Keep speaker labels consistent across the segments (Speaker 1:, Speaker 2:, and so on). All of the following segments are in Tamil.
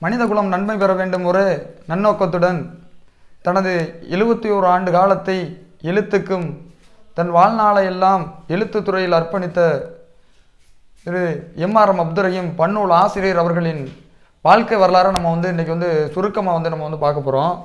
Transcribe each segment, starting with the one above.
Speaker 1: மனிதகுலம் நன்மை பெற வேண்டும் ஒரு நன்னோக்கத்துடன் தனது எழுபத்தி ஓரு ஆண்டு காலத்தை எழுத்துக்கும் தன் வாழ்நாளை எல்லாம் எழுத்துத் துறையில் அர்ப்பணித்த திரு எம்ஆர்எம் அப்துரையும் பன்னூல் ஆசிரியர் அவர்களின் வாழ்க்கை வரலாறை நம்ம வந்து இன்னைக்கு வந்து சுருக்கமாக வந்து நம்ம வந்து பார்க்க போகிறோம்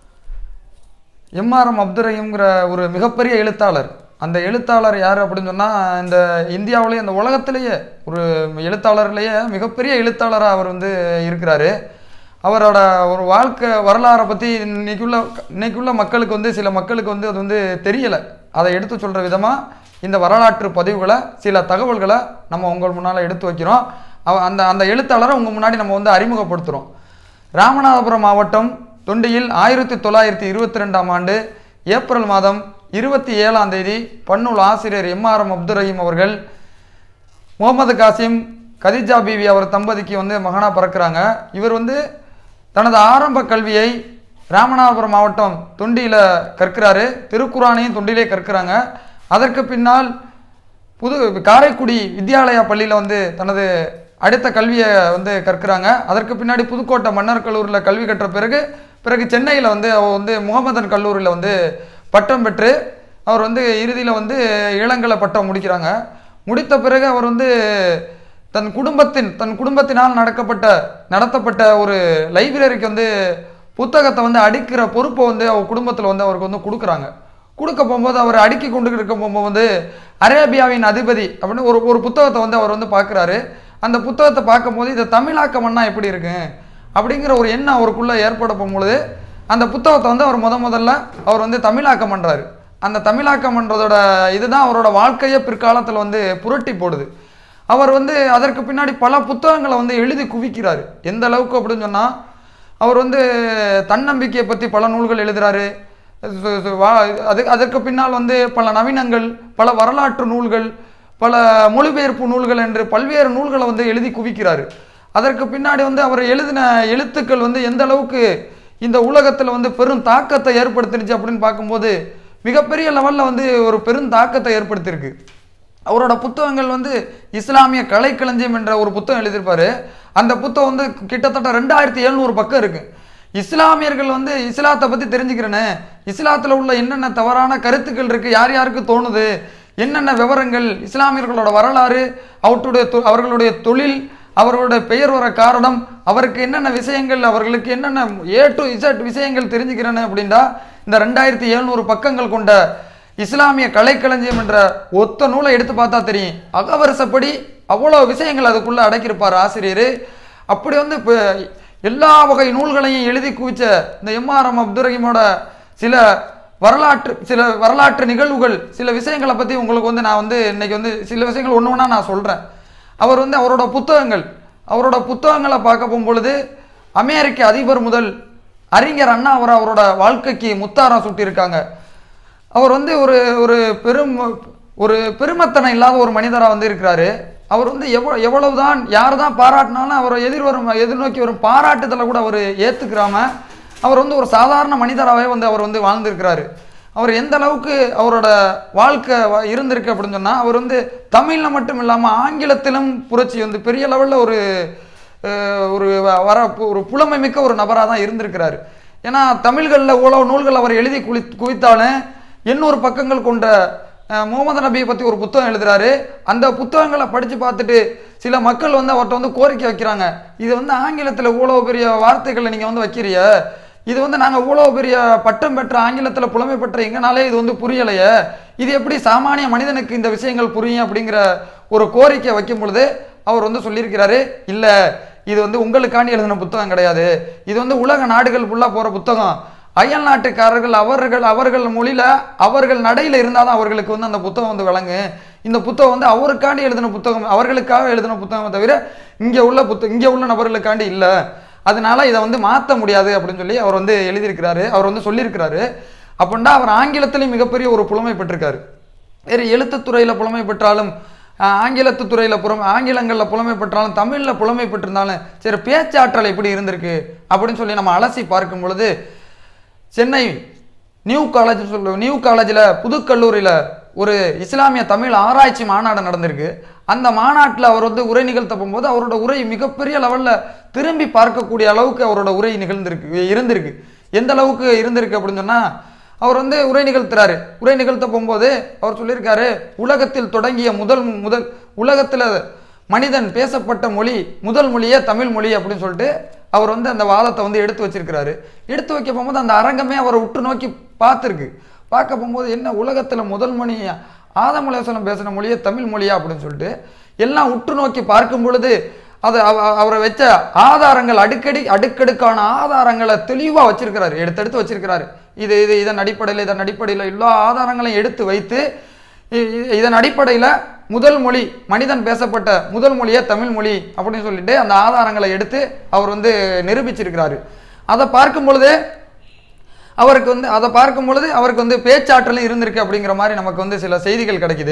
Speaker 1: எம்ஆர்எம் அப்துரையுங்கிற ஒரு மிகப்பெரிய எழுத்தாளர் அந்த எழுத்தாளர் யார் அப்படின்னு சொன்னால் இந்த இந்தியாவிலேயே இந்த உலகத்திலேயே ஒரு எழுத்தாளர்லேயே மிகப்பெரிய எழுத்தாளராக அவர் வந்து இருக்கிறாரு அவரோட ஒரு வாழ்க்கை வரலாறை பற்றி இன்னைக்குள்ள இன்னைக்குள்ள மக்களுக்கு வந்து சில மக்களுக்கு வந்து அது வந்து தெரியலை அதை எடுத்து சொல்கிற விதமாக இந்த வரலாற்று பதிவுகளை சில தகவல்களை நம்ம உங்கள் முன்னால் எடுத்து வைக்கிறோம் அவ அந்த அந்த எழுத்தாளரை உங்கள் முன்னாடி நம்ம வந்து அறிமுகப்படுத்துகிறோம் ராமநாதபுரம் மாவட்டம் தொண்டியில் ஆயிரத்தி தொள்ளாயிரத்தி இருபத்தி ரெண்டாம் ஆண்டு ஏப்ரல் மாதம் இருபத்தி ஏழாம் தேதி பன்னூல் ஆசிரியர் எம்ஆர்எம் அப்துரஹீம் அவர்கள் முகமது காசிம் கதிஜா பீவி அவர் தம்பதிக்கு வந்து மகனாக பிறக்கிறாங்க இவர் வந்து தனது ஆரம்ப கல்வியை ராமநாதபுரம் மாவட்டம் தொண்டியில் கற்கிறாரு திருக்குறானையும் தொண்டிலே கற்கிறாங்க அதற்கு பின்னால் புது காரைக்குடி வித்யாலயா பள்ளியில் வந்து தனது அடுத்த கல்வியை வந்து கற்கிறாங்க அதற்கு பின்னாடி புதுக்கோட்டை மன்னர் கல்லூரியில் கல்வி கற்ற பிறகு பிறகு சென்னையில் வந்து அவர் வந்து முகமதன் கல்லூரியில் வந்து பட்டம் பெற்று அவர் வந்து இறுதியில் வந்து இளங்கலை பட்டம் முடிக்கிறாங்க முடித்த பிறகு அவர் வந்து தன் குடும்பத்தின் தன் குடும்பத்தினால் நடக்கப்பட்ட நடத்தப்பட்ட ஒரு லைப்ரரிக்கு வந்து புத்தகத்தை வந்து அடிக்கிற பொறுப்பை வந்து அவர் குடும்பத்தில் வந்து அவருக்கு வந்து கொடுக்குறாங்க கொடுக்க போகும்போது அவர் அடுக்கி கொண்டு இருக்க போகும்போது அரேபியாவின் அதிபதி அப்படின்னு ஒரு ஒரு புத்தகத்தை வந்து அவர் வந்து பார்க்குறாரு அந்த புத்தகத்தை பார்க்கும்போது இதை தமிழாக்கம் பண்ணா எப்படி இருக்கு அப்படிங்கிற ஒரு எண்ணம் அவருக்குள்ளே ஏற்பட போகும்பொழுது அந்த புத்தகத்தை வந்து அவர் முத முதல்ல அவர் வந்து தமிழாக்கம் பண்ணுறாரு அந்த தமிழாக்கம் பண்ணுறதோட இதுதான் அவரோட வாழ்க்கையை பிற்காலத்தில் வந்து புரட்டி போடுது அவர் வந்து அதற்கு பின்னாடி பல புத்தகங்களை வந்து எழுதி குவிக்கிறாரு எந்த அளவுக்கு அப்படின்னு சொன்னால் அவர் வந்து தன்னம்பிக்கையை பற்றி பல நூல்கள் எழுதுறாரு சு- சு- வா- அது அதற்கு பின்னால் வந்து பல நவீனங்கள் பல வரலாற்று நூல்கள் பல மொழிபெயர்ப்பு நூல்கள் என்று பல்வேறு நூல்களை வந்து எழுதி குவிக்கிறாரு அதற்கு பின்னாடி வந்து அவர் எழுதின எழுத்துக்கள் வந்து எந்த அளவுக்கு இந்த உலகத்தில் வந்து பெரும் தாக்கத்தை ஏற்படுத்தினுச்சு அப்படின்னு பார்க்கும்போது மிகப்பெரிய லெவலில் வந்து ஒரு பெரும் தாக்கத்தை ஏற்படுத்தியிருக்கு அவரோட புத்தகங்கள் வந்து இஸ்லாமிய கலைக்களஞ்சியம் என்ற ஒரு புத்தகம் எழுதியிருப்பாரு அந்த புத்தகம் வந்து கிட்டத்தட்ட ரெண்டாயிரத்தி எழுநூறு பக்கம் இருக்கு இஸ்லாமியர்கள் வந்து இஸ்லாத்தை பற்றி தெரிஞ்சுக்கிறேன்னு இஸ்லாத்தில் உள்ள என்னென்ன தவறான கருத்துக்கள் இருக்கு யார் யாருக்கு தோணுது என்னென்ன விவரங்கள் இஸ்லாமியர்களோட வரலாறு அவற்றுடைய தொ- அவர்களுடைய தொழில் அவர்களுடைய பெயர் வர காரணம் அவருக்கு என்னென்ன விஷயங்கள் அவர்களுக்கு என்னென்ன ஏ டு இசட் விஷயங்கள் தெரிஞ்சுக்கிறேன்னு அப்படின்னா இந்த ரெண்டாயிரத்தி எழுநூறு பக்கங்கள் கொண்ட இஸ்லாமிய கலைக்களஞ்சியம் என்ற ஒத்த நூலை எடுத்து பார்த்தா தெரியும் அகவரிசப்படி அவ்வளோ விஷயங்கள் அதுக்குள்ள அடக்கியிருப்பார் ஆசிரியர் அப்படி வந்து இப்போ எல்லா வகை நூல்களையும் எழுதி குவிச்ச இந்த எம்ஆர்எம் அப்துரஹீமோட சில வரலாற்று சில வரலாற்று நிகழ்வுகள் சில விஷயங்களை பற்றி உங்களுக்கு வந்து நான் வந்து இன்னைக்கு வந்து சில விஷயங்கள் ஒன்று ஒன்றா நான் சொல்கிறேன் அவர் வந்து அவரோட புத்தகங்கள் அவரோட புத்தகங்களை பார்க்க போகும்பொழுது அமெரிக்க அதிபர் முதல் அறிஞர் அண்ணா அவர் அவரோட வாழ்க்கைக்கு முத்தாரம் சூட்டியிருக்காங்க அவர் வந்து ஒரு ஒரு பெரும் ஒரு பெருமத்தனம் இல்லாத ஒரு மனிதராக வந்து இருக்கிறாரு அவர் வந்து எவ்வளோ எவ்வளவுதான் யார் தான் பாராட்டினாலும் அவரை எதிர் வரும் எதிர்நோக்கி வரும் பாராட்டுதலை கூட அவர் ஏற்றுக்கிறாம அவர் வந்து ஒரு சாதாரண மனிதராகவே வந்து அவர் வந்து வாழ்ந்திருக்கிறாரு அவர் எந்த அளவுக்கு அவரோட வாழ்க்கை வ- இருந்திருக்கு அப்படின்னு சொன்னால் அவர் வந்து தமிழில் மட்டும் இல்லாமல் ஆங்கிலத்திலும் புரட்சி வந்து பெரிய லெவலில் ஒரு அஹ், ஒரு வ- வர ஒரு புலமை மிக்க ஒரு நபராக தான் இருந்திருக்கிறாரு ஏன்னா தமிழ்களில் உழவு நூல்கள் அவர் எழுதி குளி குவித்தாலும் எண்ணூறு பக்கங்கள் கொண்ட அஹ், முகமது நபியை பற்றி ஒரு புத்தகம் எழுதுறாரு அந்த புத்தகங்களை படித்து பார்த்துட்டு சில மக்கள் வந்து அவர்கிட்ட வந்து கோரிக்கை வைக்கிறாங்க இது வந்து ஆங்கிலத்தில் இவ்வளோ பெரிய வார்த்தைகளை நீங்கள் வந்து வைக்கிறிய இது வந்து நாங்கள் இவ்வளோ பெரிய பட்டம் பெற்ற ஆங்கிலத்தில் புலமை பெற்ற எங்கனாலே இது வந்து புரியலையே இது எப்படி சாமானிய மனிதனுக்கு இந்த விஷயங்கள் புரியும் அப்படிங்கிற ஒரு கோரிக்கை வைக்கும் பொழுது அவர் வந்து சொல்லியிருக்கிறாரு இல்லை இது வந்து உங்களுக்காண்டி எழுதின புத்தகம் கிடையாது இது வந்து உலக நாடுகள் ஃபுல்லாக போகிற புத்தகம் அயல் நாட்டுக்காரர்கள் அவர்கள் அவர்கள் மொழியில அவர்கள் நடையில இருந்தால் தான் அவர்களுக்கு வந்து அந்த புத்தகம் வந்து விளங்கு இந்த புத்தகம் வந்து அவருக்காண்டி எழுதின புத்தகம் அவர்களுக்காக எழுதின புத்தகம் தவிர இங்கே உள்ள புத்த இங்கே உள்ள நபர்களுக்காண்டி இல்லை அதனால இதை வந்து மாற்ற முடியாது அப்படின்னு சொல்லி அவர் வந்து எழுதியிருக்கிறாரு அவர் வந்து சொல்லியிருக்கிறாரு அப்படின்னா அவர் ஆங்கிலத்திலையும் மிகப்பெரிய ஒரு புலமை பெற்றிருக்காரு வேறு எழுத்துத்துறையில் புலமை பெற்றாலும் ஆஹ், ஆங்கிலத்து துறையில் புலம் ஆங்கிலங்களில் புலமை பெற்றாலும் தமிழில் புலமை பெற்றிருந்தாலும் சரி பேச்சாற்றல் எப்படி இருந்திருக்கு அப்படின்னு சொல்லி நம்ம அலசி பார்க்கும் பொழுது சென்னை நியூ காலேஜ் சொல்ல நியூ காலேஜில் புதுக்கல்லூரியில் ஒரு இஸ்லாமிய தமிழ் ஆராய்ச்சி மாநாடு நடந்திருக்கு அந்த மாநாட்டில் அவர் வந்து உரை நிகழ்த்த போகும்போது அவரோட உரை மிகப்பெரிய லெவலில் திரும்பி பார்க்கக்கூடிய அளவுக்கு அவரோட உரை நிகழ்ந்திருக்கு இருந்திருக்கு எந்த அளவுக்கு இருந்திருக்கு அப்படின்னு சொன்னால் அவர் வந்து உரை நிகழ்த்துறாரு உரை நிகழ்த்த போகும்போது அவர் சொல்லியிருக்காரு உலகத்தில் தொடங்கிய முதல் முதல் உலகத்தில் மனிதன் பேசப்பட்ட மொழி முதல் மொழியே தமிழ் மொழி அப்படின்னு சொல்லிட்டு அவர் வந்து அந்த வாதத்தை வந்து எடுத்து வச்சிருக்கிறாரு எடுத்து வைக்க போகும்போது அந்த அரங்கமே அவரை உற்று நோக்கி பார்த்துருக்கு பார்க்க போகும்போது என்ன உலகத்தில் முதல் மொழி ஆதமலேசனம் பேசின மொழியே தமிழ் மொழியா அப்படின்னு சொல்லிட்டு எல்லாம் உற்று நோக்கி பார்க்கும் பொழுது அது அவ- அவரை வச்ச ஆதாரங்கள் அடிக்கடி அடுக்கடுக்கான ஆதாரங்களை தெளிவா வச்சிருக்கிறாரு எடுத்து எடுத்து வச்சிருக்கிறாரு இது இது இதன் அடிப்படையில் இதன் அடிப்படையில் எல்லா ஆதாரங்களையும் எடுத்து வைத்து இ- இ- இதன் அடிப்படையில் முதல் மொழி மனிதன் பேசப்பட்ட முதல் மொழியே தமிழ் மொழி அப்படின்னு சொல்லிட்டு அந்த ஆதாரங்களை எடுத்து அவர் வந்து நிரூபிச்சிருக்கிறாரு அதை பார்க்கும் பொழுதே அவருக்கு வந்து அதை பார்க்கும் பொழுது அவருக்கு வந்து பேச்சாற்றலும் இருந்திருக்கு அப்படிங்கிற மாதிரி நமக்கு வந்து சில செய்திகள் கிடைக்குது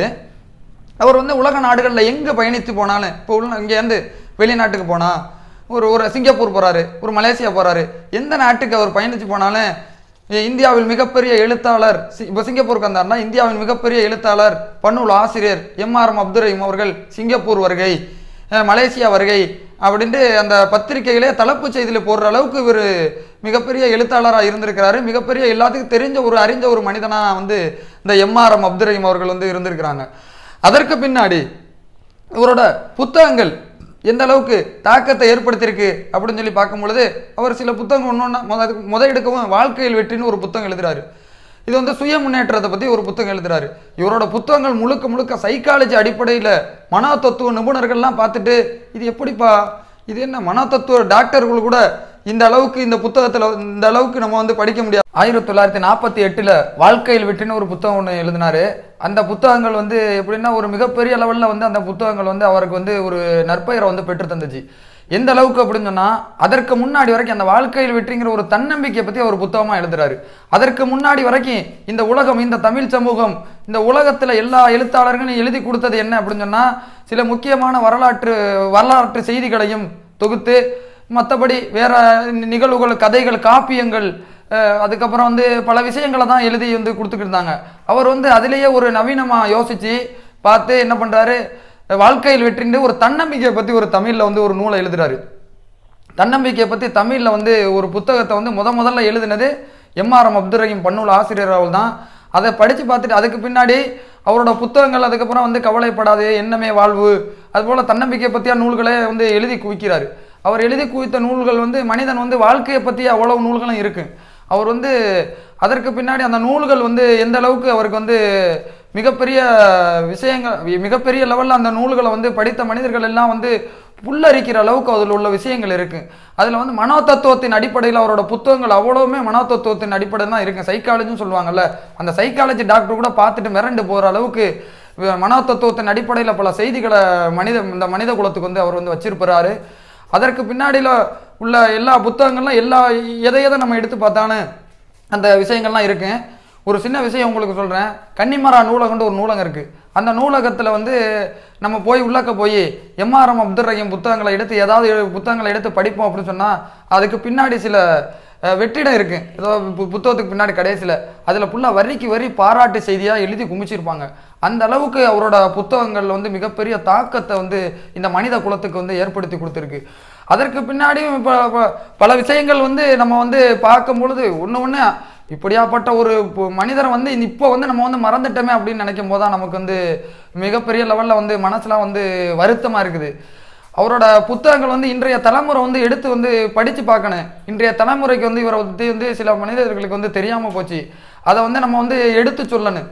Speaker 1: அவர் வந்து உலக நாடுகளில் எங்கே பயணித்து போனாலும் இப்போ உள்ள இங்கேருந்து வெளிநாட்டுக்கு போனா ஒரு ஒரு சிங்கப்பூர் போறாரு ஒரு மலேசியா போறாரு எந்த நாட்டுக்கு அவர் பயணித்து போனாலும் இ- இந்தியாவில் மிகப்பெரிய எழுத்தாளர் சி- இப்போ சிங்கப்பூருக்கு வந்தார்னா இந்தியாவின் மிகப்பெரிய எழுத்தாளர் பன்னூல் ஆசிரியர் எம்ஆர்எம் அப்துல் ரஹீம் அவர்கள் சிங்கப்பூர் வருகை அஹ், மலேசியா வருகை அப்படின்ட்டு அந்த பத்திரிகைகளே தலைப்பு செய்தியில் போடுற அளவுக்கு இவர் மிகப்பெரிய எழுத்தாளராக இருந்திருக்கிறாரு மிகப்பெரிய எல்லாத்துக்கும் தெரிஞ்ச ஒரு அறிஞ்ச ஒரு மனிதனா வந்து இந்த எம்ஆர்எம் அப்துல் ரஹீம் அவர்கள் வந்து இருந்திருக்கிறாங்க அதற்கு பின்னாடி இவரோட புத்தகங்கள் எந்த அளவுக்கு தாக்கத்தை ஏற்படுத்தியிருக்கு அப்படின்னு சொல்லி பார்க்கும் பொழுது அவர் சில புத்தகங்கள் ஒன்று முத முத எடுக்கவும் வாழ்க்கையில் வெற்றின்னு ஒரு புத்தகம் எழுதுறாரு இது வந்து சுய முன்னேற்றத்தை பற்றி ஒரு புத்தகம் எழுதுறாரு இவரோட புத்தகங்கள் முழுக்க முழுக்க சைக்காலஜி அடிப்படையில் மனோ தத்துவ நிபுணர்கள்லாம் பார்த்துட்டு இது எப்படிப்பா இது என்ன மனோ தத்துவ டாக்டர்கள் கூட இந்த அளவுக்கு இந்த புத்தகத்தில் இந்த அளவுக்கு நம்ம வந்து படிக்க முடியாது ஆயிரத்தி தொள்ளாயிரத்தி நாற்பத்தி எட்டில் வாழ்க்கையில் வெற்றின்னு ஒரு புத்தகம் ஒன்று எழுதினாரு அந்த புத்தகங்கள் வந்து எப்படின்னா ஒரு மிகப்பெரிய லெவலில் வந்து அந்த புத்தகங்கள் வந்து அவருக்கு வந்து ஒரு நற்பெயரை வந்து பெற்று தந்துச்சு எந்த அளவுக்கு அப்படின்னு சொன்னா அதற்கு முன்னாடி வரைக்கும் அந்த வாழ்க்கையில் வெற்றிங்கிற ஒரு தன்னம்பிக்கையை பத்தி அவர் புத்தகமா எழுதுறாரு அதற்கு முன்னாடி வரைக்கும் இந்த உலகம் இந்த தமிழ் சமூகம் இந்த உலகத்துல எல்லா எழுத்தாளர்களும் எழுதி கொடுத்தது என்ன அப்படின்னு சொன்னா சில முக்கியமான வரலாற்று வரலாற்று செய்திகளையும் தொகுத்து மற்றபடி வேற நி- நிகழ்வுகள் கதைகள் காப்பியங்கள் அஹ், அதுக்கப்புறம் வந்து பல விஷயங்களை தான் எழுதி வந்து கொடுத்துக்கிட்டு இருந்தாங்க அவர் வந்து அதிலேயே ஒரு நவீனமா யோசிச்சு பார்த்து என்ன பண்றாரு வாழ்க்கையில் வெற்றின்னு ஒரு தன்னம்பிக்கையை பத்தி ஒரு தமிழ்ல வந்து ஒரு நூலை எழுதுறாரு தன்னம்பிக்கையை பற்றி தமிழில் வந்து ஒரு புத்தகத்தை வந்து முத முதல்ல எழுதினது எம்ஆர்எம் அப்துல் ரஹீம் பன்னூல் ஆசிரியர் அவர்கள் தான் அதை படித்து பார்த்துட்டு அதுக்கு பின்னாடி அவரோட புத்தகங்கள் அதுக்கப்புறம் வந்து கவலைப்படாது எண்ணமே வாழ்வு அதுபோல் தன்னம்பிக்கை பற்றிய நூல்களை வந்து எழுதி குவிக்கிறாரு அவர் எழுதி குவித்த நூல்கள் வந்து மனிதன் வந்து வாழ்க்கையை பற்றி அவ்வளவு நூல்களும் இருக்கு அவர் வந்து அதற்கு பின்னாடி அந்த நூல்கள் வந்து எந்த அளவுக்கு அவருக்கு வந்து மிகப்பெரிய விஷயங்கள் மிகப்பெரிய லெவலில் அந்த நூல்களை வந்து படித்த மனிதர்கள் எல்லாம் வந்து புல்லரிக்கிற அளவுக்கு அதில் உள்ள விஷயங்கள் இருக்கு அதில் வந்து மனோ தத்துவத்தின் அடிப்படையில் அவரோட புத்தகங்கள் அவ்வளவுமே மனோ தத்துவத்தின் அடிப்படையில் தான் இருக்கு சைக்காலஜின்னு சொல்லுவாங்கல்ல அந்த சைக்காலஜி டாக்டர் கூட பார்த்துட்டு மிரண்டு போகிற அளவுக்கு வ- மனோ தத்துவத்தின் அடிப்படையில் பல செய்திகளை மனித இந்த மனித குலத்துக்கு வந்து அவர் வந்து வச்சிருப்பாரு அதற்கு பின்னாடியில் உள்ள எல்லா புத்தகங்கள்லாம் எல்லா எதை எதை நம்ம எடுத்து பார்த்தாலும் அந்த விஷயங்கள்லாம் இருக்கு ஒரு சின்ன விஷயம் உங்களுக்கு சொல்கிறேன் கன்னிமரா நூலகம்னு ஒரு நூலகம் இருக்குது அந்த நூலகத்தில் வந்து நம்ம போய் உள்ளக்க போய் எம்ஆர்எம் அப்துல் ரஹீம் புத்தகங்களை எடுத்து ஏதாவது எழு- புத்தகங்களை எடுத்து படிப்போம் அப்படின்னு சொன்னால் அதுக்கு பின்னாடி சில அஹ், வெற்றிடம் இருக்கு ஏதோ பு- புத்தகத்துக்கு பின்னாடி கடைசியில் அதில் ஃபுல்லாக வரிக்கு வரி பாராட்டு செய்தியாக எழுதி குமிச்சிருப்பாங்க அந்த அளவுக்கு அவரோட புத்தகங்கள் வந்து மிகப்பெரிய தாக்கத்தை வந்து இந்த மனித குலத்துக்கு வந்து ஏற்படுத்தி கொடுத்துருக்கு அதற்கு பின்னாடியும் இப்போ இப்போ பல விஷயங்கள் வந்து நம்ம வந்து பார்க்கும் பொழுது ஒன்று ஒன்று இப்படியாப்பட்ட ஒரு பு- மனிதரை வந்து இப்போ வந்து நம்ம வந்து மறந்துட்டோமே அப்படின்னு நினைக்கும் போது தான் நமக்கு வந்து மிகப்பெரிய லெவலில் வந்து மனசுலாம் வந்து வருத்தமாக இருக்குது அவரோட புத்தகங்கள் வந்து இன்றைய தலைமுறை வந்து எடுத்து வந்து படித்து பார்க்கணும் இன்றைய தலைமுறைக்கு வந்து இவரை பற்றி வந்து சில மனிதர்களுக்கு வந்து தெரியாமல் போச்சு அதை வந்து நம்ம வந்து எடுத்து சொல்லணும்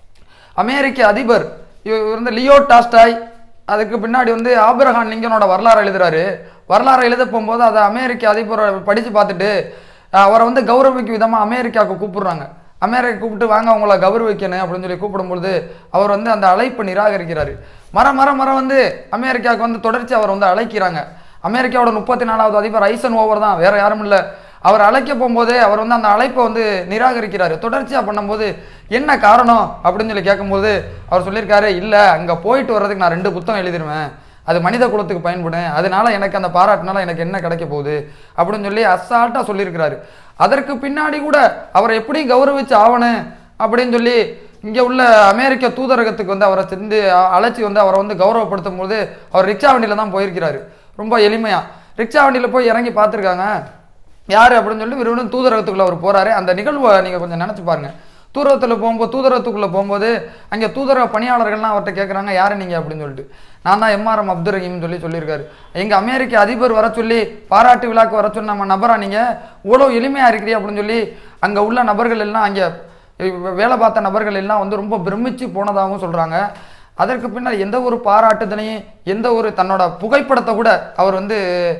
Speaker 1: அமெரிக்க அதிபர் இவர் வந்து லியோ டாஸ்டாய் அதுக்கு பின்னாடி வந்து ஆபிரகாம் லிங்கனோட வரலாறு எழுதுறாரு வரலாறு எழுத போகும்போது அதை அமெரிக்க அதிபரை படித்து பார்த்துட்டு அஹ், அவரை வந்து கௌரவிக்கும் விதமாக அமெரிக்காவுக்கு கூப்பிடுறாங்க அமெரிக்கா கூப்பிட்டு வாங்க அவங்கள கௌரவிக்கணும் அப்படின்னு சொல்லி கூப்பிடும்பொழுது அவர் வந்து அந்த அழைப்பு நிராகரிக்கிறாரு மர மர மரம் வந்து அமெரிக்காவுக்கு வந்து தொடர்ச்சி அவர் வந்து அழைக்கிறாங்க அமெரிக்காவோட முப்பத்தி நாலாவது அதிபர் ஐசன் ஓவர் தான் வேற யாரும் இல்லை அவர் அழைக்க போகும்போதே அவர் வந்து அந்த அழைப்பை வந்து நிராகரிக்கிறாரு தொடர்ச்சியாக பண்ணும்போது என்ன காரணம் அப்படின்னு சொல்லி கேட்கும்போது அவர் சொல்லியிருக்காரு இல்லை அங்கே போயிட்டு வர்றதுக்கு நான் ரெண்டு புத்தகம் எழுதிருவேன் அது மனித குலத்துக்கு பயன்படும் அதனால எனக்கு அந்த பாராட்டுனால எனக்கு என்ன கிடைக்க போகுது அப்படின்னு சொல்லி அசால்ட்டாக சொல்லியிருக்கிறாரு அதற்கு பின்னாடி கூட அவரை எப்படி கௌரவிச்சு ஆவணும் அப்படின்னு சொல்லி இங்கே உள்ள அமெரிக்க தூதரகத்துக்கு வந்து அவரை சென்று அ- அழைச்சி வந்து அவரை வந்து கௌரவப்படுத்தும் போது அவர் ரிக்ஷா வண்டியில் தான் போயிருக்கிறாரு ரொம்ப எளிமையாக ரிக்ஷா வண்டியில் போய் இறங்கி பார்த்துருக்காங்க யார் அப்படின்னு சொல்லி விரும்பும் தூதரகத்துக்குள்ள அவர் போறாரு அந்த நிகழ்வை நீங்கள் கொஞ்சம் நினச்சி பாருங்க தூதரகத்தில் போகும்போது தூதரகத்துக்குள்ளே போகும்போது அங்கே தூதரக பணியாளர்கள்லாம் அவர்கிட்ட கேட்குறாங்க யார் நீங்கள் அப்படின்னு சொல்லிட்டு நான் தான் எம்ஆர்எம் அப்துல் ரஹீம்னு சொல்லி சொல்லியிருக்காரு எங்கள் அமெரிக்க அதிபர் வர சொல்லி பாராட்டு விழாக்கு வர சொன்ன நம்ம நபரா நீங்கள் இவ்வளோ எளிமையாக இருக்கிறீ அப்படின்னு சொல்லி அங்கே உள்ள நபர்கள் எல்லாம் அங்கே வேலை பார்த்த நபர்கள் எல்லாம் வந்து ரொம்ப பிரமிச்சு போனதாகவும் சொல்கிறாங்க அதற்கு பின்னால் எந்த ஒரு பாராட்டுதலையும் எந்த ஒரு தன்னோட புகைப்படத்தை கூட அவர் வந்து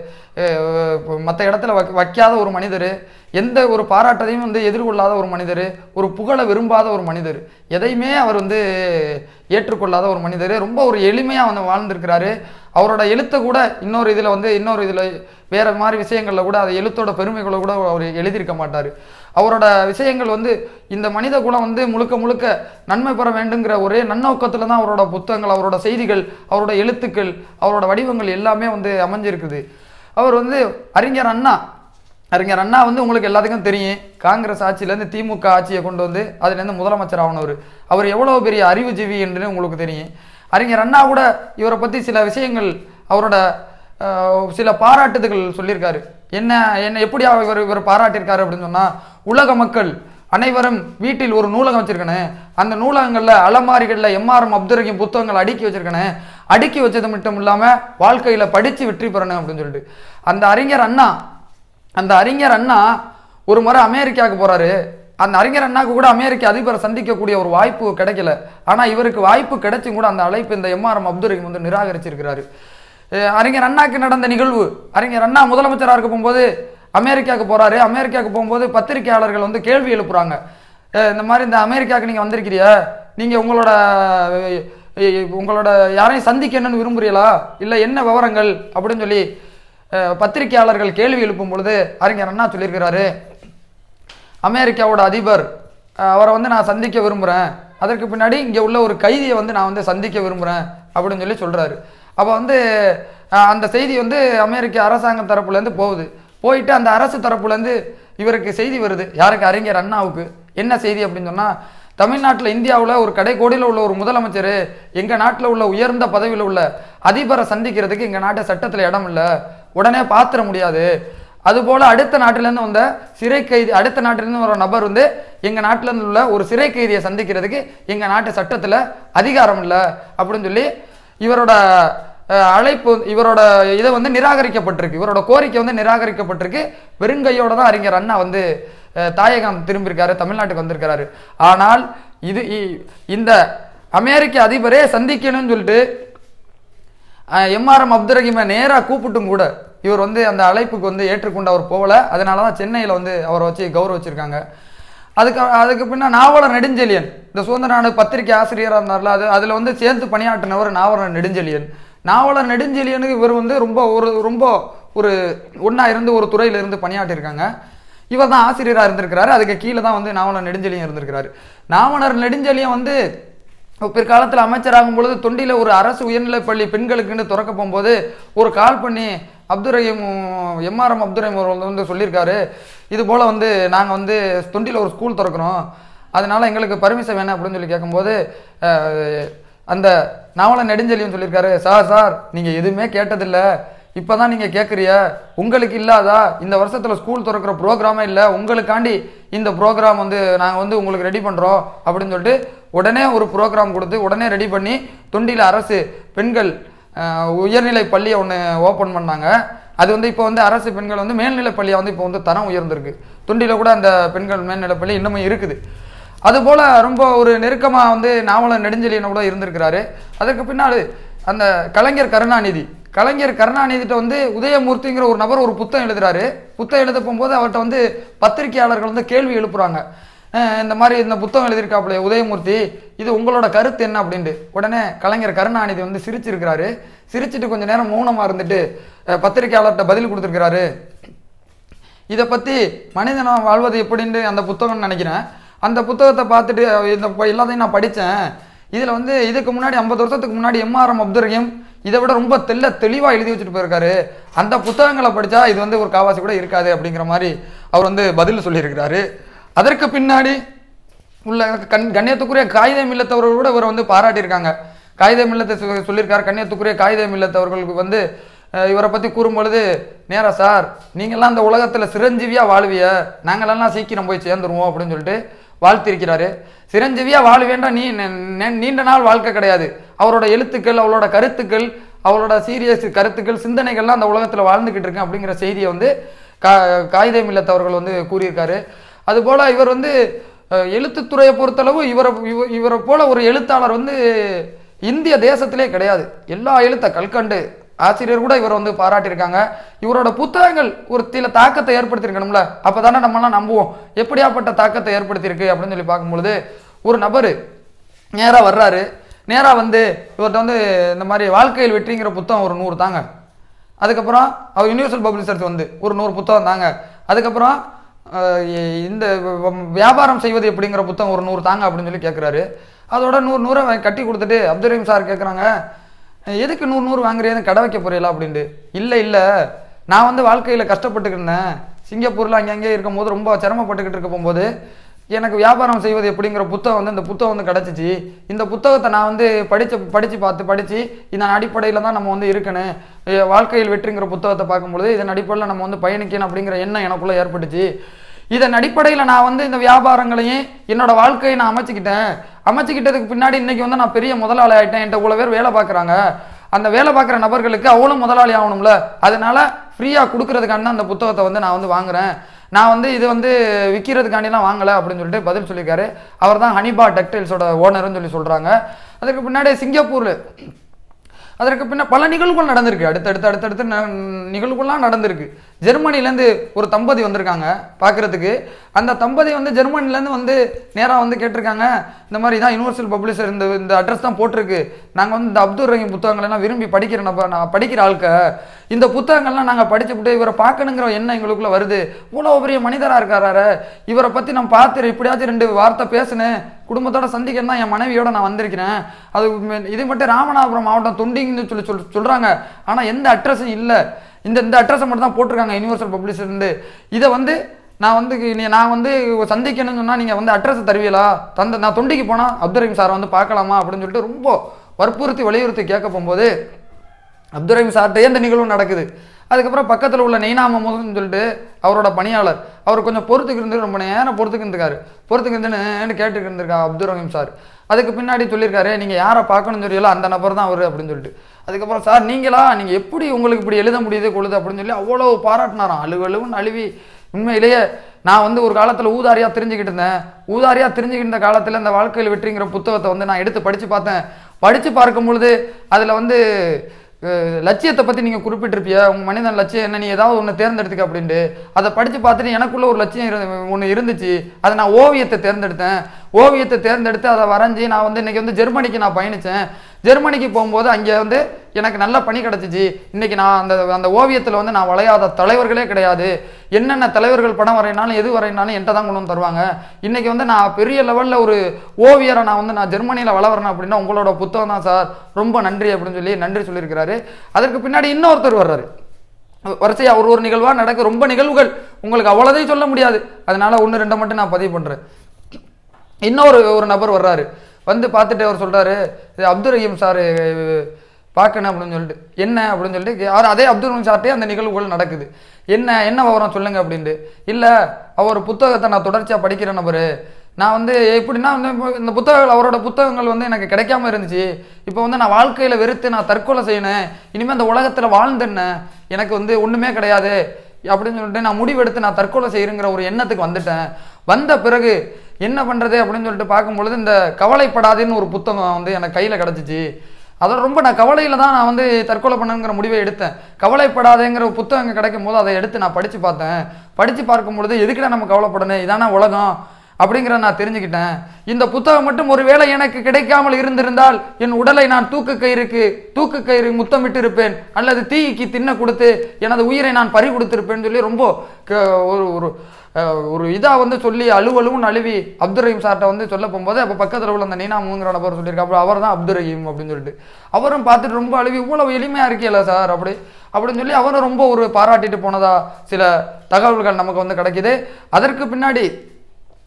Speaker 1: மற்ற இடத்துல வைக்க- வைக்காத ஒரு மனிதர் எந்த ஒரு பாராட்டத்தையும் வந்து எதிர்கொள்ளாத ஒரு மனிதர் ஒரு புகழை விரும்பாத ஒரு மனிதர் எதையுமே அவர் வந்து ஏற்றுக்கொள்ளாத ஒரு மனிதர் ரொம்ப ஒரு எளிமையாக வந்து வாழ்ந்திருக்கிறாரு அவரோட எழுத்தை கூட இன்னொரு இதில் வந்து இன்னொரு இதில் வேற மாதிரி விஷயங்களில் கூட அது எழுத்தோட பெருமைகளை கூட அவர் எழுதியிருக்க மாட்டார் அவரோட விஷயங்கள் வந்து இந்த மனித குலம் வந்து முழுக்க முழுக்க நன்மை பெற வேண்டுங்கிற ஒரே நன்னோக்கத்தில் தான் அவரோட புத்தகங்கள் அவரோட செய்திகள் அவரோட எழுத்துக்கள் அவரோட வடிவங்கள் எல்லாமே வந்து அமைஞ்சிருக்குது அவர் வந்து அறிஞர் அண்ணா அறிஞர் அண்ணா வந்து உங்களுக்கு எல்லாத்துக்கும் தெரியும் காங்கிரஸ் ஆட்சியிலேருந்து திமுக ஆட்சியை கொண்டு வந்து அதுலேருந்து முதலமைச்சர் ஆனவர் அவர் எவ்வளோ பெரிய அறிவுஜீவி என்று உங்களுக்கு தெரியும் அறிஞர் அண்ணா கூட இவரை பற்றி சில விஷயங்கள் அவரோட அஹ், சில பாராட்டுதல்கள் சொல்லியிருக்காரு என்ன என்ன எப்படி இவர் இவர் பாராட்டியிருக்காரு அப்படின்னு சொன்னால் உலக மக்கள் அனைவரும் வீட்டில் ஒரு நூலகம் வச்சிருக்கணும் அந்த நூலகங்களில் அலமாரிகளில் எம்ஆர்எம் அப்துல் ரஹீம் புத்தகங்கள் அடுக்கி வச்சிருக்கணும் அடுக்கி வச்சது மட்டும் இல்லாமல் வாழ்க்கையில் படித்து வெற்றி பெறணும் அப்படின்னு சொல்லிட்டு அந்த அறிஞர் அண்ணா அந்த அறிஞர் அண்ணா ஒரு முறை அமெரிக்காவுக்கு போறாரு அந்த அறிஞர் அண்ணாக்கு கூட அமெரிக்க அதிபரை சந்திக்கக்கூடிய ஒரு வாய்ப்பு கிடைக்கல ஆனா இவருக்கு வாய்ப்பு கிடைச்சும் கூட அந்த அழைப்பு இந்த எம்ஆர்எம் அப்துல் ரஹீம் வந்து நிராகரிச்சிருக்கிறாரு அஹ் அறிஞர் அண்ணாக்கு நடந்த நிகழ்வு அறிஞர் அண்ணா முதலமைச்சராக இருக்க போகும்போது அமெரிக்காவுக்கு போறாரு அமெரிக்காவுக்கு போகும்போது பத்திரிகையாளர்கள் வந்து கேள்வி எழுப்புறாங்க அஹ் இந்த மாதிரி இந்த அமெரிக்காவுக்கு நீங்க வந்திருக்கிறீங்க நீங்க உங்களோட அஹ், அஹ், உங்களோட யாரையும் சந்திக்கணும்னு விரும்புறீங்களா இல்ல என்ன விவரங்கள் அப்படின்னு சொல்லி அஹ், பத்திரிகையாளர்கள் கேள்வி எழுப்பும் பொழுது அறிஞர் அண்ணா சொல்லியிருக்கிறாரு அமெரிக்காவோட அதிபர் அஹ், அவரை வந்து நான் சந்திக்க விரும்புகிறேன் அதற்கு பின்னாடி இங்கே உள்ள ஒரு கைதியை வந்து நான் வந்து சந்திக்க விரும்புகிறேன் அப்படின்னு சொல்லி சொல்கிறாரு அப்போ வந்து அஹ், அந்த செய்தி வந்து அமெரிக்க அரசாங்கம் தரப்புலேருந்து போகுது போயிட்டு அந்த அரசு தரப்புலேருந்து இவருக்கு செய்தி வருது யாருக்கு அறிஞர் அண்ணாவுக்கு என்ன செய்தி அப்படின்னு சொன்னால் தமிழ்நாட்டில் இந்தியாவில் ஒரு கடைக்கோடியில் உள்ள ஒரு முதலமைச்சர் எங்கள் நாட்டில் உள்ள உயர்ந்த பதவியில் உள்ள அதிபரை சந்திக்கிறதுக்கு எங்கள் நாட்டு சட்டத்தில் இடம் இல்லை உடனே பாத்திர முடியாது அதுபோல அடுத்த நாட்டிலேருந்து வந்த சிறை கைதி அடுத்த நாட்டிலேருந்து வர நபர் வந்து எங்கள் நாட்டிலேருந்து உள்ள ஒரு சிறை கைதியை சந்திக்கிறதுக்கு எங்கள் நாட்டு சட்டத்தில் அதிகாரம் இல்லை அப்படின்னு சொல்லி இவரோட அஹ், அழைப்பு இவரோட இதை வந்து நிராகரிக்கப்பட்டிருக்கு இவரோட கோரிக்கை வந்து நிராகரிக்கப்பட்டிருக்கு வெறுங்கையோட தான் அறிஞர் அண்ணா வந்து அஹ், தாயகம் திரும்பியிருக்காரு தமிழ்நாட்டுக்கு வந்திருக்கிறாரு ஆனால் இது இ- இந்த அமெரிக்க அதிபரே சந்திக்கணும்னு சொல்லிட்டு எம்ஆர்எம் அப்துல் ரஹீமை நேராக கூப்பிட்டும் கூட இவர் வந்து அந்த அழைப்புக்கு வந்து ஏற்றுக்கொண்டு அவர் போகல அதனால தான் சென்னையில் வந்து அவரை வச்சு கௌரவிச்சிருக்காங்க அதுக்கு அதுக்கு பின்ன நாவலர் நெடுஞ்செழியன் இந்த சுதந்திர நாடு பத்திரிகை ஆசிரியராக இருந்தார்ல அது அதில் வந்து சேர்ந்து பணியாற்றினவர் நாவலர் நெடுஞ்செழியன் நாவலர் நெடுஞ்செழியனுக்கு இவர் வந்து ரொம்ப ஒரு ரொம்ப ஒரு ஒன்றா இருந்து ஒரு துறையில இருந்து பணியாற்றிருக்காங்க இவர் தான் ஆசிரியராக இருந்திருக்கிறாரு அதுக்கு கீழே தான் வந்து நாவலர் நெடுஞ்செழியன் இருந்திருக்கிறாரு நாவலர் நெடுஞ்செழியன் வந்து பிற்காலத்தில் அமைச்சராகும் பொழுது தொண்டியில் ஒரு அரசு உயர்நிலைப் பள்ளி பெண்களுக்குன்னு திறக்க போகும்போது ஒரு கால் பண்ணி அப்துல் ரஹீம் எம்ஆர்எம் அப்துல் ரஹீம் அவர்கள் வந்து சொல்லியிருக்காரு இது போல் வந்து நாங்கள் வந்து தொண்டியில் ஒரு ஸ்கூல் திறக்கிறோம் அதனால எங்களுக்கு பர்மிஷன் வேணும் அப்படின்னு சொல்லி கேட்கும்போது அஹ், அந்த நாவலன் நெடுஞ்செழியன் சொல்லியிருக்காரு சார் சார் நீங்கள் எதுவுமே கேட்டதில்லை இப்போ தான் நீங்கள் கேட்குறிய உங்களுக்கு இல்லாதா இந்த வருஷத்தில் ஸ்கூல் திறக்கிற ப்ரோக்ராமே இல்லை உங்களுக்காண்டி இந்த ப்ரோக்ராம் வந்து நாங்கள் வந்து உங்களுக்கு ரெடி பண்ணுறோம் அப்படின்னு சொல்லிட்டு உடனே ஒரு ப்ரோக்ராம் கொடுத்து உடனே ரெடி பண்ணி தொண்டியில் அரசு பெண்கள் அஹ், உயர்நிலை பள்ளியை ஒன்று ஓப்பன் பண்ணாங்க அது வந்து இப்போ வந்து அரசு பெண்கள் வந்து மேல்நிலை பள்ளியை வந்து இப்போ வந்து தரம் உயர்ந்திருக்கு தொண்டியில் கூட அந்த பெண்கள் மேல்நிலை பள்ளி இன்னமும் இருக்குது அதுபோல் ரொம்ப ஒரு நெருக்கமாக வந்து நாவலர் நெடுஞ்செழியனோட கூட இருந்திருக்கிறாரு அதற்கு பின்னாடி அந்த கலைஞர் கருணாநிதி கலைஞர் கருணாநிதிட்ட வந்து உதயமூர்த்திங்கிற ஒரு நபர் ஒரு புத்தகம் எழுதுறாரு புத்தகம் எழுத போகும்போது அவர்கிட்ட வந்து பத்திரிகையாளர்கள் வந்து கேள்வி எழுப்புறாங்க அஹ் இந்த மாதிரி இந்த புத்தகம் எழுதியிருக்காப்புல உதயமூர்த்தி இது உங்களோட கருத்து என்ன அப்படின்ட்டு உடனே கலைஞர் கருணாநிதி வந்து சிரிச்சிருக்கிறாரு சிரிச்சிட்டு கொஞ்ச நேரம் மௌனமா இருந்துட்டு அஹ் பத்திரிகையாளர்கிட்ட பதில் கொடுத்துருக்கிறாரு இதை பற்றி மனிதனம் வாழ்வது எப்படின்னு அந்த புத்தகம்னு நினைக்கிறேன் அந்த புத்தகத்தை பார்த்துட்டு இந்த ப- எல்லாத்தையும் நான் படித்தேன் இதில் வந்து இதுக்கு முன்னாடி ஐம்பது வருஷத்துக்கு முன்னாடி எம்ஆர்எம் அப்துல் ரஹீம் இதை விட ரொம்ப தெல்ல தெளிவாக எழுதி வச்சுட்டு போயிருக்காரு அந்த புத்தகங்களை படித்தா இது வந்து ஒரு காவாசி கூட இருக்காது அப்படிங்கிற மாதிரி அவர் வந்து பதில் சொல்லியிருக்கிறாரு அதற்கு பின்னாடி உள்ள கண் கண்ணியத்துக்குரிய காகித மில்லத்தவர்கள் கூட இவரை வந்து பாராட்டியிருக்காங்க காகித மில்லத்தை சொ- சொல்லியிருக்காரு கண்ணியத்துக்குரிய காகித மில்லத்தவர்களுக்கு வந்து அஹ், இவரை பற்றி கூறும் பொழுது நேரா சார் நீங்கள்லாம் அந்த உலகத்தில் சிரஞ்சீவியா வாழுவிய நாங்களெல்லாம் சீக்கிரம் போய் சேர்ந்துருவோம் அப்படின்னு சொல்லிட்டு வாழ்த்திருக்கிறாரு சிரஞ்சீவியா வாழுவேண்டா நீ நெ- நெ- நீண்ட நாள் வாழ்க்கை கிடையாது அவரோட எழுத்துக்கள் அவளோட கருத்துக்கள் அவளோட சீரியஸ் கருத்துக்கள் சிந்தனைகள்லாம் அந்த உலகத்தில் வாழ்ந்துக்கிட்டு இருக்கேன் அப்படிங்கிற செய்தியை வந்து கா காகித மில்லத்தவர்கள் வந்து கூறியிருக்காரு அதுபோல் இவர் வந்து அஹ், எழுத்துத்துறையை பொறுத்தளவு இவரை இவ- இவரை போல ஒரு எழுத்தாளர் வந்து இந்திய தேசத்திலே கிடையாது எல்லா எழுத்த கல்கண்டு ஆசிரியர் கூட இவர் வந்து பாராட்டியிருக்காங்க இவரோட புத்தகங்கள் ஒரு சில தாக்கத்தை ஏற்படுத்தியிருக்கணும்ல அப்பதானே நம்மலாம் நம்புவோம் எப்படியாப்பட்ட தாக்கத்தை ஏற்படுத்தியிருக்கு அப்படின்னு சொல்லி பார்க்கும்பொழுது ஒரு நபர் நேராக வர்றாரு நேராக வந்து இவர்கிட்ட வந்து இந்த மாதிரி வாழ்க்கையில் வெற்றிங்கிற புத்தகம் ஒரு நூறு தாங்க அதுக்கப்புறம் அவர் யூனிவர்சல் பப்ளிஷர்ஸ் வந்து ஒரு நூறு புத்தகம் தாங்க அதுக்கப்புறம் அஹ், இ- இந்த வ- வ- வியாபாரம் செய்வது எப்படிங்கிற புத்தகம் ஒரு நூறு தாங்க அப்படின்னு சொல்லி கேட்குறாரு அதோட நூறு நூறை வாங்கி கட்டி கொடுத்துட்டு அப்துல் ரஹீம் சார் கேட்குறாங்க எதுக்கு நூறு நூறு வாங்குறீங்க கடை வைக்க போறீங்களா அப்படின்ட்டு இல்லை இல்லை நான் வந்து வாழ்க்கையில் கஷ்டப்பட்டுக்கிட்டு இருந்தேன் சிங்கப்பூரில் அங்கே அங்கேயே இருக்கும் போது ரொம்ப சிரமப்பட்டுக்கிட்டு இருக்க போகும்போது எனக்கு வியாபாரம் செய்வது எப்படிங்கிற புத்தகம் வந்து இந்த புத்தகம் வந்து கிடச்சிச்சு இந்த புத்தகத்தை நான் வந்து படித்து படித்து பார்த்து படித்து இதன் அடிப்படையில் தான் நம்ம வந்து இருக்கணும் எ- வாழ்க்கையில் வெற்றிங்கிற புத்தகத்தை பார்க்கும்பொழுது இதன் அடிப்படையில் நம்ம வந்து பயணிக்கணும் அப்படிங்கிற எண்ணம் எனக்குள்ளே ஏற்பட்டுச்சு இதன் அடிப்படையில் நான் வந்து இந்த வியாபாரங்களையும் என்னோட வாழ்க்கையை நான் அமைச்சுக்கிட்டேன் அமைச்சுக்கிட்டதுக்கு பின்னாடி இன்னைக்கு வந்து நான் பெரிய முதலாளி ஆயிட்டேன் என்கிட்ட இவ்வளோ பேர் வேலை பார்க்குறாங்க அந்த வேலை பார்க்குற நபர்களுக்கு அவளும் முதலாளி ஆகணும்ல அதனால ஃப்ரீயாக கொடுக்கறதுக்காண்டி அந்த புத்தகத்தை வந்து நான் வந்து வாங்குறேன் நான் வந்து இது வந்து விற்கிறதுக்காண்டிலாம் வாங்கலை அப்படின்னு சொல்லிட்டு பதில் சொல்லியிருக்காரு அவர் தான் ஹனிபா டெக்டைல்ஸோட ஓனர்னு சொல்லி சொல்கிறாங்க அதுக்கு பின்னாடி சிங்கப்பூர் அதற்கு பின்ன பல நிகழ்வுகள் நடந்திருக்கு அடுத்தடுத்து அடுத்தடுத்து ந- நிகழ்வுகள்லாம் நடந்திருக்கு ஜெர்மனிலேருந்து ஒரு தம்பதி வந்திருக்காங்க பார்க்குறதுக்கு அந்த தம்பதி வந்து ஜெர்மனிலேருந்து வந்து நேராக வந்து கேட்டிருக்காங்க இந்த மாதிரி தான் யூனிவர்சல் பப்ளிஷர் இந்த இந்த அட்ரஸ் தான் போட்டிருக்கு நாங்கள் வந்து இந்த அப்துல் ரஹீம் புத்தகங்கள் எல்லாம் விரும்பி படிக்கிற நபர் நான் படிக்கிற ஆட்க இந்த புத்தகங்கள்லாம் நாங்கள் படிச்சுவிட்டு இவரை பார்க்கணுங்கிற எண்ணம் எங்களுக்குள்ள வருது இவ்வளோ பெரிய மனிதராக இருக்காரு இவரை பற்றி நான் பார்த்து எப்படியாச்சும் ரெண்டு வார்த்தை பேசினேன் குடும்பத்தோட சந்திக்கணும் தான் என் மனைவியோட நான் வந்திருக்கிறேன் அது மெ- இது மட்டும் ராமநாதபுரம் மாவட்டம் தொண்டிங்கன்னு சொல்லி சொல் சொல்கிறாங்க ஆனால் எந்த அட்ரஸும் இல்லை இந்த இந்த அட்ரஸை மட்டும் தான் போட்டிருக்காங்க யூனிவர்சல் பப்ளிஷர்ந்து இதை வந்து நான் வந்து நீ நான் வந்து சந்திக்கணும்னு சொன்னால் நீங்கள் வந்து அட்ரஸ் தருவீங்களா தந்த நான் தொண்டிக்கு போனால் அப்துல் ரஹீம் சாரை வந்து பார்க்கலாமா அப்படின்னு சொல்லிட்டு ரொம்ப வற்புறுத்தி வலியுறுத்தி கேட்க போகும்போது அப்துல் ரஹீம் சார்ட்டே இந்த நிகழ்வு நடக்குது அதுக்கப்புறம் பக்கத்தில் உள்ள நெய்னா மமதுன்னு சொல்லிட்டு அவரோட பணியாளர் அவர் கொஞ்சம் பொறுத்துக்கு இருந்து ரொம்ப நேரம் பொறுத்துக்கு இருந்திருக்காரு பொறுத்துக்கு இருந்துன்னு கேட்டுக்கு இருந்திருக்கா அப்துல் ரஹீம் சார் அதுக்கு பின்னாடி சொல்லியிருக்காரு நீங்கள் யாரை பார்க்கணும்னு தெரியல அந்த நபர் தான் அவர் அப்படின்னு சொல்லிட்டு அதுக்கப்புறம் சார் நீங்களா நீங்கள் எப்படி உங்களுக்கு இப்படி எழுத முடியுது கொழுது அப்படின்னு சொல்லி அவ்வளோ பாராட்டினாராம் அழுவு அழுவுன்னு அழுவி உண்மையிலேயே நான் வந்து ஒரு காலத்தில் ஊதாரியாக தெரிஞ்சுக்கிட்டு இருந்தேன் ஊதாரியாக தெரிஞ்சுக்கிட்டு இருந்த காலத்தில் இந்த வாழ்க்கையில் வெற்றிங்கிற புத்தகத்தை வந்து நான் எடுத்து படித்து பார்த்தேன் படித்து பார்க்கும் பொழுது அதில் வந்து அஹ், லட்சியத்தை பற்றி நீங்கள் குறிப்பிட்டிருப்பிய உங்கள் மனிதன் லட்சியம் என்ன நீ ஏதாவது ஒன்று தேர்ந்தெடுத்துக்க அப்படின்ட்டு அதை படித்து பார்த்துட்டு எனக்குள்ள ஒரு லட்சியம் இரு ஒன்று இருந்துச்சு அதை நான் ஓவியத்தை தேர்ந்தெடுத்தேன் ஓவியத்தை தேர்ந்தெடுத்து அதை வரைஞ்சி நான் வந்து இன்னைக்கு வந்து ஜெர்மனிக்கு நான் பயணித்தேன் ஜெர்மனிக்கு போகும்போது அங்கே வந்து எனக்கு நல்ல பணி கிடச்சிச்சு இன்னைக்கு நான் அந்த அந்த ஓவியத்தில் வந்து நான் வளையாத தலைவர்களே கிடையாது என்னென்ன தலைவர்கள் படம் வரையினாலும் எது வரையினாலும் என்கிட்ட தான் கொண்டு வந்து தருவாங்க இன்னைக்கு வந்து நான் பெரிய லெவலில் ஒரு ஓவியரை நான் வந்து நான் ஜெர்மனியில் வளர்றேன் அப்படின்னா உங்களோட புத்தகம் தான் சார் ரொம்ப நன்றி அப்படின்னு சொல்லி நன்றி சொல்லியிருக்கிறாரு அதற்கு பின்னாடி இன்னொருத்தர் வர்றாரு வரிசையா ஒரு ஒரு நிகழ்வா நடக்க ரொம்ப நிகழ்வுகள் உங்களுக்கு அவ்வளோதையும் சொல்ல முடியாது அதனால ஒன்று ரெண்டை மட்டும் நான் பதிவு பண்ணுறேன் இன்னொரு ஒரு நபர் வர்றாரு வந்து பார்த்துட்டு அவர் சொல்றாரு இது அப்துல் ரஹீம் சார் பார்க்கணும் அப்படின்னு சொல்லிட்டு என்ன அப்படின்னு சொல்லிட்டு யார் அதே அப்துல் ரஹீம் சார்ட்டே அந்த நிகழ்வுகள் நடக்குது என்ன என்ன விவரம் சொல்லுங்க அப்படின்ட்டு இல்லை அவர் புத்தகத்தை நான் தொடர்ச்சியாக படிக்கிற நபர் நான் வந்து எப்படின்னா வந்து இப்போ இந்த புத்தகங்கள் அவரோட புத்தகங்கள் வந்து எனக்கு கிடைக்காம இருந்துச்சு இப்போ வந்து நான் வாழ்க்கையில் வெறுத்து நான் தற்கொலை செய்யணும் இனிமேல் இந்த உலகத்தில் வாழ்ந்துன்னு எனக்கு வந்து ஒன்றுமே கிடையாது அப்படின்னு சொல்லிட்டு நான் முடிவெடுத்து நான் தற்கொலை செய்யுங்கிற ஒரு எண்ணத்துக்கு வந்துட்டேன் வந்த பிறகு என்ன பண்ணுறது அப்படின்னு சொல்லிட்டு பார்க்கும்பொழுது இந்த கவலைப்படாதேன்னு ஒரு புத்தகம் வந்து எனக்கு கையில் கிடச்சிச்சு அதோட ரொம்ப நான் கவலையில் தான் நான் வந்து தற்கொலை பண்ணுங்கிற முடிவை எடுத்தேன் கவலைப்படாதேங்கிற ஒரு புத்தகம் கிடைக்கும் போது அதை எடுத்து நான் படித்து பார்த்தேன் படித்து பார்க்கும் பொழுது எதுக்குடா நம்ம கவலைப்படணும் இதானா உலகம் அப்படிங்கிறத நான் தெரிஞ்சுக்கிட்டேன் இந்த புத்தகம் மட்டும் ஒருவேளை எனக்கு கிடைக்காமல் இருந்திருந்தால் என் உடலை நான் தூக்கு கயிறுக்கு தூக்கு கயிறு முத்தமிட்டு இருப்பேன் அல்லது தீக்கு தின்ன கொடுத்து எனது உயிரை நான் பறி கொடுத்திருப்பேன்னு சொல்லி ரொம்ப க- ஒரு ஒரு அஹ், ஒரு இதா வந்து சொல்லி அழுவலுவும் அழுவி அப்துல் ரஹீம் சார்ட்ட வந்து சொல்ல போகும்போது அப்போ பக்கத்தில் உள்ள அந்த நீனாமுங்கிற நபர் சொல்லியிருக்கா அப்புறம் அவர் தான் அப்துல் ரஹீம் அப்படின்னு சொல்லிட்டு அவரும் பார்த்துட்டு ரொம்ப அழுவி இவ்வளவு எளிமையா இருக்கீல்ல சார் அப்படி அப்படின்னு சொல்லி அவரும் ரொம்ப ஒரு பாராட்டிட்டு போனதா சில தகவல்கள் நமக்கு வந்து கிடைக்குது அதற்கு பின்னாடி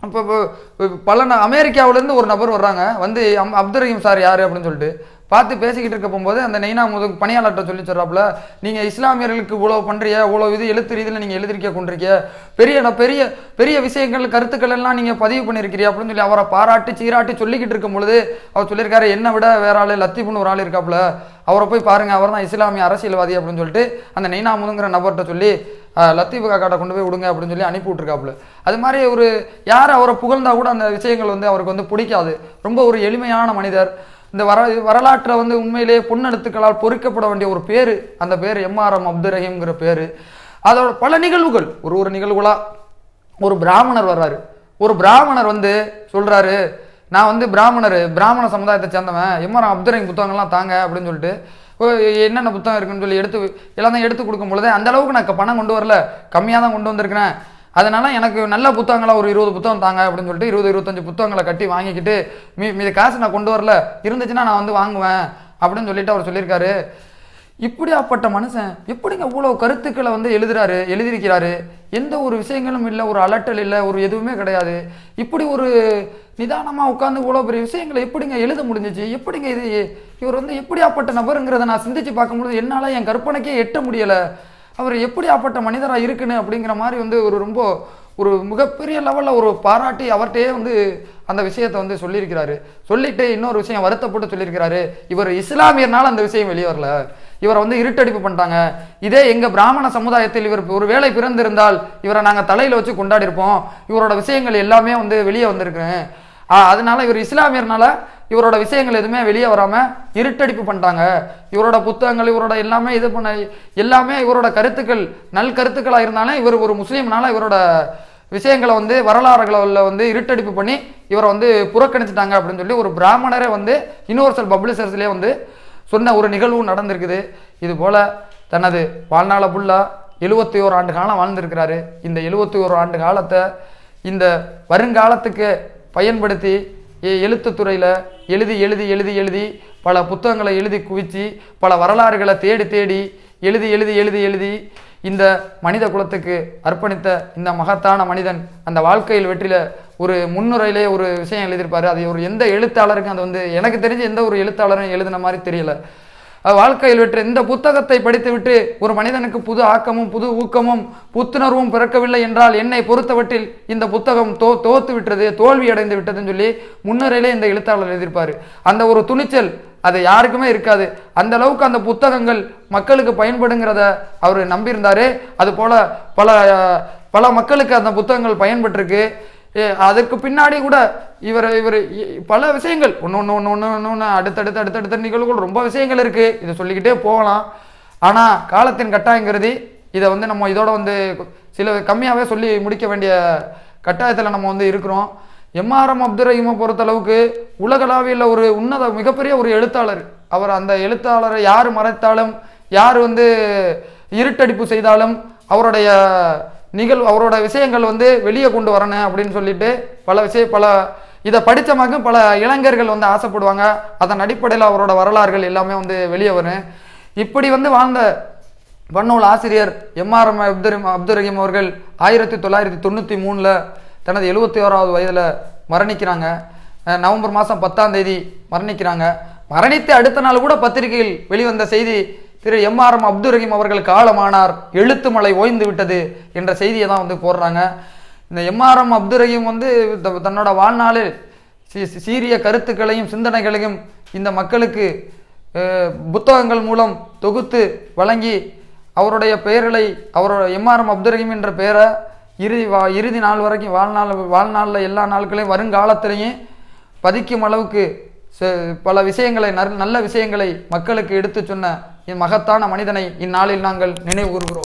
Speaker 1: இப்போ இப்போ பல ந- அமெரிக்காவுலேருந்து ஒரு நபர் வர்றாங்க வந்து அம் அப்துல் ரஹீம் சார் யார் அப்படின்னு சொல்லிட்டு பார்த்து பேசிக்கிட்டு இருக்க போகும்போது அந்த நெய்னா முது பணியாளர்கிட்ட சொல்லி சொல்கிறாப்புல நீங்கள் இஸ்லாமியர்களுக்கு இவ்வளோ பண்ணுறிய இவ்வளோ இது எழுத்து ரீதியில் நீங்கள் எழுதிருக்க கொண்டிருக்க பெரிய ந- பெரிய பெரிய விஷயங்கள் கருத்துக்கள் எல்லாம் நீங்கள் பதிவு பண்ணியிருக்கிறீ அப்படின்னு சொல்லி அவரை பாராட்டி சீராட்டி சொல்லிக்கிட்டு இருக்கும் பொழுது அவர் சொல்லியிருக்காரு என்னை விட வேற ஆள் லத்தீப்னு ஒரு ஆள் இருக்காப்புல அவரை போய் பாருங்க அவர் தான் இஸ்லாமிய அரசியல்வாதி அப்படின்னு சொல்லிட்டு அந்த நெய்னா முதுங்கிற நபர்கிட்ட சொல்லி அஹ், லத்தீப் காக்காட்ட கொண்டு போய் விடுங்க அப்படின்னு சொல்லி அனுப்பி விட்டுருக்காப்புல அது மாதிரி ஒரு யார் அவரை புகழ்ந்தா கூட அந்த விஷயங்கள் வந்து அவருக்கு வந்து பிடிக்காது ரொம்ப ஒரு எளிமையான மனிதர் இந்த வர வரலாற்றில் வந்து உண்மையிலேயே பொன்னெழுத்துக்களால் பொறிக்கப்பட வேண்டிய ஒரு பேர் அந்த பேர் எம்ஆர்எம் அப்துல் ரஹீம்ங்கிற பேர் அதோட பல நிகழ்வுகள் ஒரு ஒரு நிகழ்வுகளா ஒரு பிராமணர் வர்றாரு ஒரு பிராமணர் வந்து சொல்றாரு நான் வந்து பிராமணர் பிராமண சமுதாயத்தை சேர்ந்தவன் எம்ஆர் அப்துல் ரஹீம் புத்தகங்கள்லாம் தாங்க அப்படின்னு சொல்லிட்டு ஓ, என்னென்ன புத்தகம் இருக்குன்னு சொல்லி எடுத்து எல்லாத்தையும் எடுத்து கொடுக்கும் பொழுது அந்த அளவுக்கு நான் க- பணம் கொண்டு வரல கம்மியாக தான் கொண்டு வந்திருக்கிறேன் அதனால எனக்கு நல்ல புத்தகங்களா ஒரு இருபது புத்தகம் தாங்க அப்படின்னு சொல்லிட்டு இருபது இருபத்தஞ்சு புத்தகங்களை கட்டி வாங்கிக்கிட்டு மீ மீதி காசு நான் கொண்டு வரல இருந்துச்சுன்னா நான் வந்து வாங்குவேன் அப்படின்னு சொல்லிட்டு அவர் சொல்லியிருக்காரு இப்படியாப்பட்ட மனுஷன் எப்படிங்க இவ்வளோ கருத்துக்களை வந்து எழுதுறாரு எழுதியிருக்கிறாரு எந்த ஒரு விஷயங்களும் இல்லை ஒரு அலட்டல் இல்லை ஒரு எதுவுமே கிடையாது இப்படி ஒரு நிதானமாக உட்காந்து இவ்வளோ பெரிய விஷயங்களை எப்படிங்க எழுத முடிஞ்சிச்சு எப்படிங்க இது இவர் வந்து எப்படியாப்பட்ட நபருங்கிறத நான் சிந்திச்சு பார்க்கும்பொழுது என்னால் என் கற்பனைக்கே எட்ட முடியலை அவர் எப்படியாப்பட்ட மனிதராக இருக்குன்னு அப்படிங்கிற மாதிரி வந்து ஒரு ரொம்ப ஒரு மிகப்பெரிய லெவலில் ஒரு பாராட்டி அவர்கிட்டயே வந்து அந்த விஷயத்தை வந்து சொல்லியிருக்கிறாரு சொல்லிட்டு இன்னொரு விஷயம் வருத்தப்பட்டு சொல்லியிருக்கிறாரு இவர் இஸ்லாமியர்னால அந்த விஷயம் வெளியே வரல இவரை வந்து இருட்டடிப்பு பண்ணிட்டாங்க இதே எங்க பிராமண சமுதாயத்தில் இவர் ஒரு வேலை பிறந்திருந்தால் இவரை நாங்கள் தலையில வச்சு கொண்டாடி இருப்போம் இவரோட விஷயங்கள் எல்லாமே வந்து வெளியே வந்திருக்குறேன் அதனால இவர் இஸ்லாமியர்னால இவரோட விஷயங்கள் எதுவுமே வெளியே வராம இருட்டடிப்பு பண்ணிட்டாங்க இவரோட புத்தகங்கள் இவரோட எல்லாமே இது பண்ண எல்லாமே இவரோட கருத்துக்கள் நல் கருத்துக்களா இருந்தாலும் இவர் ஒரு முஸ்லீம்னால இவரோட விஷயங்களை வந்து வரலாறுகளில் வந்து இருட்டடிப்பு பண்ணி இவரை வந்து புறக்கணிச்சிட்டாங்க அப்படின்னு சொல்லி ஒரு பிராமணரே வந்து யூனிவர்சல் பப்ளிஷர்ஸ்லேயே வந்து சொன்ன ஒரு நிகழ்வு நடந்திருக்குது இது போல தனது வாழ்நாள ஃபுல்லா எழுபத்தி ஓரு ஆண்டு காலம் வாழ்ந்திருக்கிறாரு இந்த எழுபத்தி ஓரு ஆண்டு காலத்தை இந்த வருங்காலத்துக்கு பயன்படுத்தி எ- எழுத்துத் துறையில எழுதி எழுதி எழுதி எழுதி பல புத்தகங்களை எழுதி குவிச்சு பல வரலாறுகளை தேடி தேடி எழுதி எழுதி எழுதி எழுதி இந்த மனித குலத்துக்கு அர்ப்பணித்த இந்த மகத்தான மனிதன் அந்த வாழ்க்கையில் வெற்றியில ஒரு முன்னுரையிலே ஒரு விஷயம் எழுதியிருப்பாரு அது ஒரு எந்த எழுத்தாளருக்கும் அது வந்து எனக்கு தெரிஞ்சு எந்த ஒரு எழுத்தாளரும் எழுதின மாதிரி தெரியல அஹ் வாழ்க்கையில் வெற்றி இந்த புத்தகத்தை படித்துவிட்டு ஒரு மனிதனுக்கு புது ஆக்கமும் புது ஊக்கமும் புத்துணர்வும் பிறக்கவில்லை என்றால் என்னை பொறுத்தவற்றில் இந்த புத்தகம் தோ தோத்து விட்டது தோல்வி அடைந்து விட்டதுன்னு சொல்லி முன்னரையிலே இந்த எழுத்தாளர் எழுதியிருப்பாரு அந்த ஒரு துணிச்சல் அது யாருக்குமே இருக்காது அந்த அளவுக்கு அந்த புத்தகங்கள் மக்களுக்கு பயன்படுங்கிறத அவர் நம்பியிருந்தாரு அது போல பல அஹ், பல மக்களுக்கு அந்த புத்தகங்கள் பயன்பட்டிருக்கு ஏ, அதுக்கு பின்னாடி கூட இவர் இவர் பல விஷயங்கள் ஒன்று ஒன்று ஒன்று ஒன்று ஒன்று ஒன்று அடுத்தடுத்து அடுத்தடுத்த நிகழ்வுகள் ரொம்ப விஷயங்கள் இருக்கு இதை சொல்லிக்கிட்டே போகலாம் ஆனால் காலத்தின் கட்டாயங்கிறது இதை வந்து நம்ம இதோட வந்து சில கம்மியாகவே சொல்லி முடிக்க வேண்டிய கட்டாயத்தில் நம்ம வந்து இருக்கிறோம் எம்ஆர்எம் அப்துல் ரஹீமை பொறுத்தளவுக்கு உலகளாவிய ஒரு உன்னத மிகப்பெரிய ஒரு எழுத்தாளர் அவர் அந்த எழுத்தாளரை யார் மறைத்தாலும் யார் வந்து இருட்டடிப்பு செய்தாலும் அவருடைய நிகழ்வு அவரோட விஷயங்கள் வந்து வெளியே கொண்டு வரணும் அப்படின்னு சொல்லிட்டு பல விஷய பல இதை படித்த மகன் பல இளைஞர்கள் வந்து ஆசைப்படுவாங்க அதன் அடிப்படையில் அவரோட வரலாறுகள் எல்லாமே வந்து வெளியே வரும் இப்படி வந்து வாழ்ந்த பன்னூல் ஆசிரியர் எம்ஆர்எம் அப்துல் அப்துல் ரஹீம் அவர்கள் ஆயிரத்தி தொள்ளாயிரத்தி தொண்ணூற்றி மூணில் தனது எழுபத்தி ஓராவது வயதில் மரணிக்கிறாங்க அஹ் நவம்பர் மாதம் பத்தாம் தேதி மரணிக்கிறாங்க மரணித்த அடுத்த நாள் கூட பத்திரிகையில் வெளிவந்த செய்தி திரு எம்ஆர்எம் அப்துல் ரஹீம் அவர்கள் காலமானார் எழுத்து மலை ஓய்ந்து விட்டது என்ற செய்தியை தான் வந்து போடுறாங்க இந்த எம்ஆர்எம் அப்துல் ரஹீம் வந்து த- தன்னோட வாழ்நாளில் சீ- சீ- சீரிய கருத்துக்களையும் சிந்தனைகளையும் இந்த மக்களுக்கு அஹ், புத்தகங்கள் மூலம் தொகுத்து வழங்கி அவருடைய பெயர்களை அவரோட எம்ஆர்எம் அப்துல் ரஹீம் என்ற பெயரை இறுதி வா இறுதி நாள் வரைக்கும் வாழ்நாள் வாழ்நாளில் எல்லா நாட்களையும் வருங்காலத்திலையும் பதிக்கும் அளவுக்கு ச- பல விஷயங்களை நல்- நல்ல விஷயங்களை மக்களுக்கு எடுத்துச் சொன்ன இம்மகத்தான மனிதனை இந்நாளில் நாங்கள் நினைவு கூறுகிறோம்